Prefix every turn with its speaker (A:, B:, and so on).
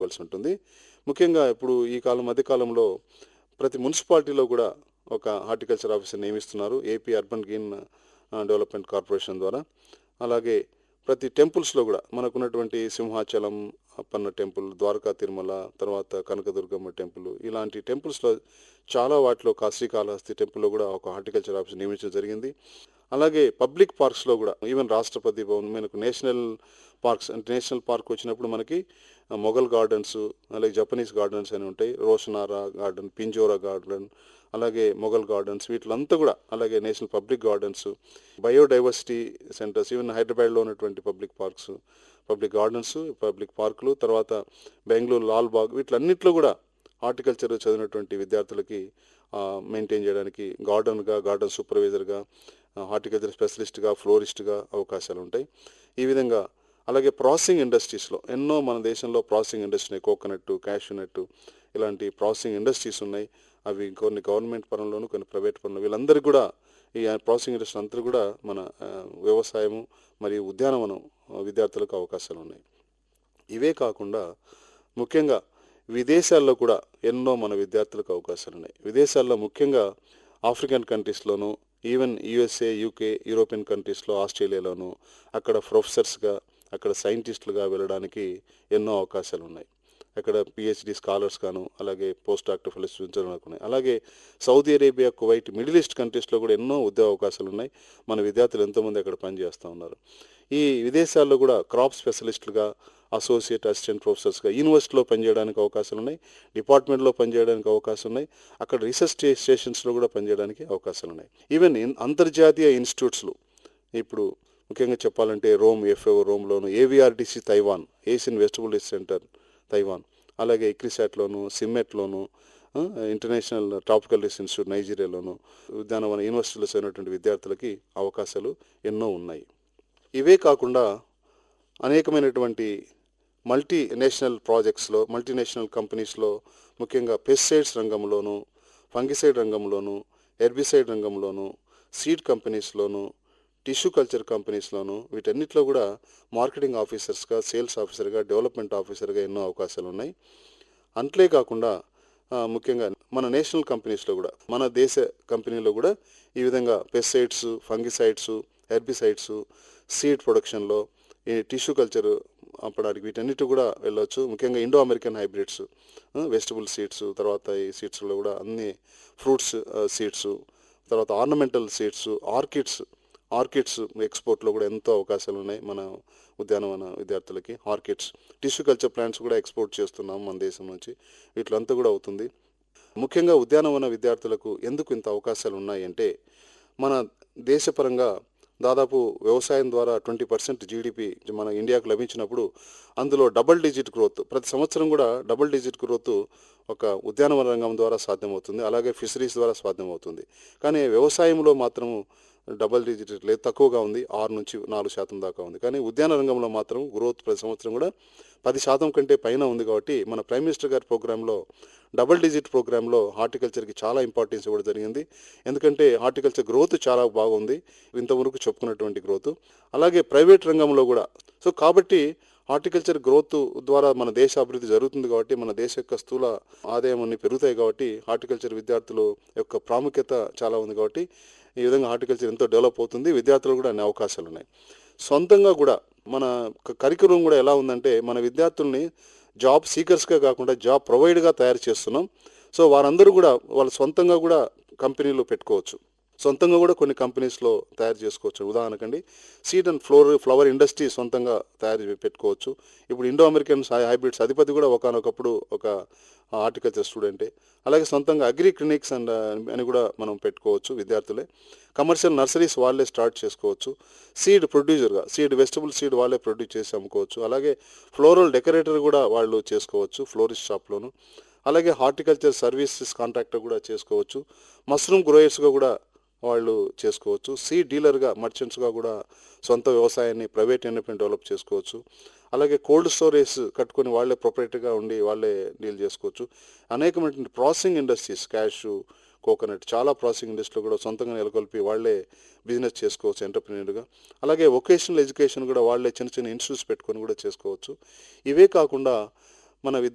A: ఇవ్వాల్సి ఉంటుంది ముఖ్యంగా ఇప్పుడు ఈ కాలం మధ్యకాలంలో ప్రతి మున్సిపాలిటీలో కూడా ఒక హార్టికల్చర్ ఆఫీసర్ నియమిస్తున్నారు ఏపీ అర్బన్ గ్రీన్ ఆ, డెవలప్మెంట్ కార్పొరేషన్ ద్వారా అలాగే ప్రతి టెంపుల్స్లో కూడా మనకున్నటువంటి సింహాచలం అప్పన్న టెంపుల్ ద్వారకా తిరుమల తర్వాత కనకదుర్గమ్మ టెంపుల్ ఇలాంటి టెంపుల్స్లో చాలా వాటిలో కా శ్రీకాళహస్తి టెంపుల్లో కూడా ఒక హార్టికల్చర్ ఆఫీస్ నియమించడం జరిగింది అలాగే పబ్లిక్ పార్క్స్లో కూడా ఈవెన్ రాష్ట్రపతి భవన్ మనకు నేషనల్ పార్క్స్ అంటే నేషనల్ పార్క్ వచ్చినప్పుడు మనకి ఆ, మొఘల్ గార్డెన్స్ అలాగే జపనీస్ గార్డెన్స్ అని ఉంటాయి రోషనారా గార్డెన్ పింజోరా గార్డెన్ అలాగే మొఘల్ గార్డెన్స్ వీటిలంతా కూడా అలాగే national public gardens biodiversity centres even హైదరాబాద్లో ఉన్నటువంటి public parks public gardens public పార్కులు తర్వాత బెంగళూరు లాల్ బాగ్ వీటిలన్నింటిలో కూడా హార్టికల్చర్ చదివినటువంటి విద్యార్థులకి మెయింటైన్ చేయడానికి గార్డెన్గా గార్డెన్ సూపర్వైజర్గా హార్టికల్చర్ స్పెషలిస్ట్గా ఫ్లోరిస్ట్గా అవకాశాలు ఉంటాయి ఈ విధంగా అలాగే ప్రాసెసింగ్ ఇండస్ట్రీస్లో ఎన్నో మన దేశంలో ప్రాసెసింగ్ ఇండస్ట్రీ కోకోనట్ క్యాషూనట్ ఇలాంటి ప్రాసెసింగ్ ఇండస్ట్రీస్ ఉన్నాయి అవి కొన్ని గవర్నమెంట్ పరంలోను కొన్ని ప్రైవేట్ పరంలో వీళ్ళందరికీ కూడా ఈ ప్రాసెసింగ్ ఇండస్ట్రీ అంతా కూడా మన ఆ, వ్యవసాయము మరియు ఉద్యానవనం ఆ, విద్యార్థులకు అవకాశాలు ఉన్నాయి ఇవే కాకుండా ముఖ్యంగా విదేశాల్లో కూడా ఎన్నో మన విద్యార్థులకు అవకాశాలు ఉన్నాయి విదేశాల్లో ముఖ్యంగా ఆఫ్రికన్ కంట్రీస్లోను ఈవెన్ యుఎస్ఏ యూకే యూరోపియన్ కంట్రీస్లో ఆస్ట్రేలియాలోను అక్కడ ప్రొఫెసర్స్గా అక్కడ సైంటిస్టులుగా వెళ్ళడానికి ఎన్నో అవకాశాలు ఉన్నాయి అక్కడ పిహెచ్డి స్కాలర్స్ గాను అలాగే పోస్ట్ డాక్టర్ ఫెలోస్ ఉన్నాయి అలాగే Saudi Arabia Kuwait middle east కంట్రీస్లో కూడా ఎన్నో ఉద్యోగ అవకాశాలు ఉన్నాయి మన విద్యార్థులు ఎంతోమంది అక్కడ పనిచేస్తూ ఉన్నారు ఈ విదేశాల్లో కూడా క్రాప్ స్పెషలిస్టులుగా అసోసియేట్ అసిస్టెంట్ ప్రొఫెసర్స్గా యూనివర్సిటీలో పనిచేయడానికి అవకాశాలు ఉన్నాయి డిపార్ట్మెంట్లో పనిచేయడానికి అవకాశం ఉన్నాయి అక్కడ రీసెర్చ్ స్టే- స్టేషన్స్లో కూడా పనిచేయడానికి అవకాశాలు ఉన్నాయి ఈవెన్ ఇన్- అంతర్జాతీయ ఇన్స్టిట్యూట్స్లో ఇప్పుడు ముఖ్యంగా చెప్పాలంటే రోమ్ ఎఫ్ఓ రోమ్లోను AVRDC Taiwan Asian vegetable centre Taiwan అలాగే ఇక్రిసాట్లోను సిమ్మెట్లోను ఆ, ఇంటర్నేషనల్ ట్రాపికల్ రీసెర్చ్ ఇన్స్టిట్యూట్ నైజీరియాలోను ఉద్యానవన యూనివర్సిటీలో చదివినటువంటి విద్యార్థులకి అవకాశాలు ఎన్నో ఉన్నాయి ఇవే కాకుండా అనేకమైనటువంటి మల్టీ నేషనల్ ప్రాజెక్ట్స్లో మల్టీనేషనల్ కంపెనీస్లో ముఖ్యంగా పెస్టిసైడ్స్ రంగంలోను ఫంగిసైడ్ రంగంలోను హెర్బిసైడ్ రంగంలోను సీడ్ కంపెనీస్లోను టిష్యూ కల్చర్ కంపెనీస్లోను వీటన్నిటిలో కూడా మార్కెటింగ్ ఆఫీసర్స్గా సేల్స్ ఆఫీసర్గా డెవలప్మెంట్ ఆఫీసర్గా ఎన్నో అవకాశాలు ఉన్నాయి అంతే కాకుండా ఆ, ముఖ్యంగా మన నేషనల్ కంపెనీస్లో కూడా మన దేశ కంపెనీలో కూడా ఈ విధంగా పెస్టిసైడ్స్ ఫంగిసైడ్స్ హెర్బిసైడ్స్ సీడ్ ప్రొడక్షన్లో ఈ టిష్యూ కల్చర్ అప్పడానికి వీటన్నిటి కూడా వెళ్ళొచ్చు ముఖ్యంగా Indo American hybrids vegetable seeds తర్వాత ఈ సీడ్స్లో కూడా అన్ని ఫ్రూట్స్ సీడ్స్ తర్వాత ఆర్నమెంటల్ సీడ్స్ ఆర్కిడ్స్ ఆర్కిడ్స్ ఎక్స్పోర్ట్లో కూడా ఎంతో అవకాశాలు ఉన్నాయి మన ఉద్యానవన విద్యార్థులకి ఆర్కిడ్స్ టిష్యూ కల్చర్ ప్లాంట్స్ కూడా ఎక్స్పోర్ట్ చేస్తున్నాం మన దేశం నుంచి వీటిలంతా కూడా అవుతుంది ముఖ్యంగా ఉద్యానవన విద్యార్థులకు ఎందుకు ఇంత అవకాశాలు ఉన్నాయి అంటే మన దేశపరంగా దాదాపు వ్యవసాయం ద్వారా ట్వంటీ పర్సెంట్ జీడిపి మన ఇండియాకు లభించినప్పుడు అందులో డబుల్ డిజిట్ గ్రోత్ ప్రతి సంవత్సరం కూడా డబుల్ డిజిట్ గ్రోత్ ఒక ఉద్యానవన రంగం ద్వారా సాధ్యమవుతుంది అలాగే ఫిషరీస్ ద్వారా సాధ్యమవుతుంది కానీ వ్యవసాయంలో మాత్రం డబల్ డిజిట్ లేదు తక్కువగా ఉంది ఆరు నుంచి నాలుగు శాతం దాకా ఉంది కానీ ఉద్యాన రంగంలో మాత్రం గ్రోత్ ప్రతి సంవత్సరం కూడా పది శాతం కంటే పైన ఉంది కాబట్టి మన ప్రైమ్ మినిస్టర్ గారి ప్రోగ్రాంలో డబుల్ డిజిట్ ప్రోగ్రాంలో హార్టికల్చర్కి చాలా ఇంపార్టెన్స్ ఇవ్వడం జరిగింది ఎందుకంటే హార్టికల్చర్ గ్రోత్ చాలా బాగుంది ఇంతవరకు చెప్పుకున్నటువంటి గ్రోత్ అలాగే ప్రైవేట్ రంగంలో కూడా సో కాబట్టి హార్టికల్చర్ గ్రోత్ ద్వారా మన దేశ అభివృద్ధి జరుగుతుంది కాబట్టి మన దేశ యొక్క స్థూల ఆదాయం అన్ని పెరుగుతాయి కాబట్టి హార్టికల్చర్ విద్యార్థులు యొక్క ప్రాముఖ్యత చాలా ఉంది కాబట్టి ఈ విధంగా హార్టికల్చర్ ఎంతో డెవలప్ అవుతుంది విద్యార్థులు కూడా అన్ని అవకాశాలు ఉన్నాయి సొంతంగా కూడా మన కరికులం కూడా ఎలా ఉందంటే మన విద్యార్థుల్ని జాబ్ సీకర్స్గా కాకుండా జాబ్ ప్రొవైడ్గా తయారు చేస్తున్నాం సో వారందరూ కూడా వాళ్ళ సొంతంగా కూడా కంపెనీలు పెట్టుకోవచ్చు సొంతంగా కూడా కొన్ని కంపెనీస్లో తయారు చేసుకోవచ్చు ఉదాహరణకండి seed and floor flower industry సొంతంగా తయారు చే- పెట్టుకోవచ్చు ఇప్పుడు ఇండో అమెరికన్ హైబ్రిడ్స్ అధిపతి కూడా ఒకనొకప్పుడు ఒక హార్టికల్చర్ స్టూడెంటే అలాగే సొంతంగా అగ్రి క్లినిక్స్ అండ్ అని కూడా మనం పెట్టుకోవచ్చు విద్యార్థులే కమర్షియల్ నర్సరీస్ వాళ్ళే స్టార్ట్ చేసుకోవచ్చు సీడ్ ప్రొడ్యూసర్గా సీడ్ వెజిటబుల్ సీడ్ వాళ్ళే ప్రొడ్యూస్ చేసి అమ్ముకోవచ్చు అలాగే ఫ్లోరల్ డెకరేటర్ కూడా వాళ్ళు చేసుకోవచ్చు ఫ్లోరిస్ట్ షాప్లోను అలాగే హార్టికల్చర్ సర్వీసెస్ కాంట్రాక్టర్ కూడా చేసుకోవచ్చు మష్రూమ్ గ్రోయర్స్గా కూడా వాళ్ళు చేసుకోవచ్చు సీ డీలర్గా మర్చెంట్స్గా కూడా సొంత వ్యవసాయాన్ని ప్రైవేట్ ఎంటర్ప్రైన్ డెవలప్ చేసుకోవచ్చు అలాగే కోల్డ్ స్టోరేజ్ కట్టుకొని వాళ్ళే ప్రొపరేటర్గా ఉండి వాళ్ళే డీల్ చేసుకోవచ్చు అనేకమైనటువంటి ప్రాసెసింగ్ ఇండస్ట్రీస్ క్యాష్ కోకోనట్ చాలా ప్రాసెసింగ్ ఇండస్ట్రీలో కూడా సొంతంగా నెలకొల్పి వాళ్ళే బిజినెస్ చేసుకోవచ్చు ఎంటర్ప్రీనర్గా అలాగే వొకేషనల్ ఎడ్యుకేషన్ కూడా వాళ్ళే చిన్న చిన్న ఇన్స్టిట్యూట్స్ పెట్టుకొని కూడా చేసుకోవచ్చు ఇవే కాకుండా మన విద్య